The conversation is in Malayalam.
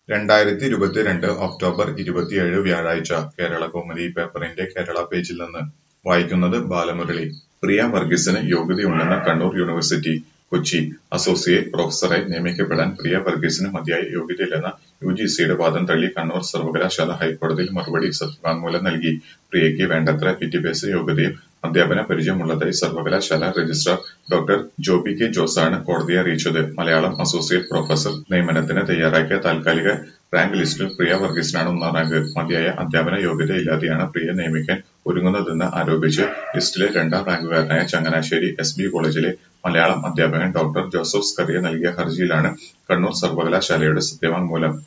രണ്ടായിരത്തി ഇരുപത്തിരണ്ട് ഒക്ടോബർ ഇരുപത്തിയേഴ് വ്യാഴാഴ്ച കേരളകൗമുദി പേപ്പറിന്റെ കേരള പേജിൽ നിന്ന് വായിക്കുന്നത് ബാലമുരളി പ്രിയ വർഗീസിന് യോഗ്യതയുണ്ടെന്ന് കണ്ണൂർ യൂണിവേഴ്സിറ്റി കൊച്ചി അസോസിയേറ്റ് പ്രൊഫസറായി നിയമിക്കപ്പെടാൻ പ്രിയ വർഗീസിന് മതിയായ യോഗ്യതയില്ലെന്ന യുജിസിയുടെ വാദം തള്ളി കണ്ണൂർ സർവകലാശാല ഹൈക്കോടതിയിൽ മറുപടി സത്യവാങ്മൂലം നൽകി പ്രിയയ്ക്ക് വേണ്ടത്ര വിദ്യാഭ്യാസ യോഗ്യതയും അധ്യാപന പരിചയമുള്ളതായി സർവകലാശാല രജിസ്ട്രാർ ഡോക്ടർ ജോബി കെ ജോസാണ് കോടതിയെ അറിയിച്ചത് മലയാളം അസോസിയേറ്റ് പ്രൊഫസർ നിയമനത്തിന് തയ്യാറാക്കിയ താൽക്കാലിക റാങ്ക് ലിസ്റ്റിൽ പ്രിയ വർഗീസിനാണ് ഒന്നാം റാങ്ക് മതിയായ അധ്യാപന യോഗ്യത ഇല്ലാതെയാണ് പ്രിയ നിയമിക്കാൻ ഒരുങ്ങുന്നതെന്ന് ആരോപിച്ച് ലിസ്റ്റിലെ രണ്ടാം റാങ്കുകാരനായ ചങ്ങനാശ്ശേരി എസ് ബി കോളേജിലെ മലയാളം അധ്യാപകൻ ഡോക്ടർ ജോസഫ് സ്കറിയ നൽകിയ ഹർജിയിലാണ് കണ്ണൂർ സർവകലാശാലയുടെ സത്യവാങ്മൂലം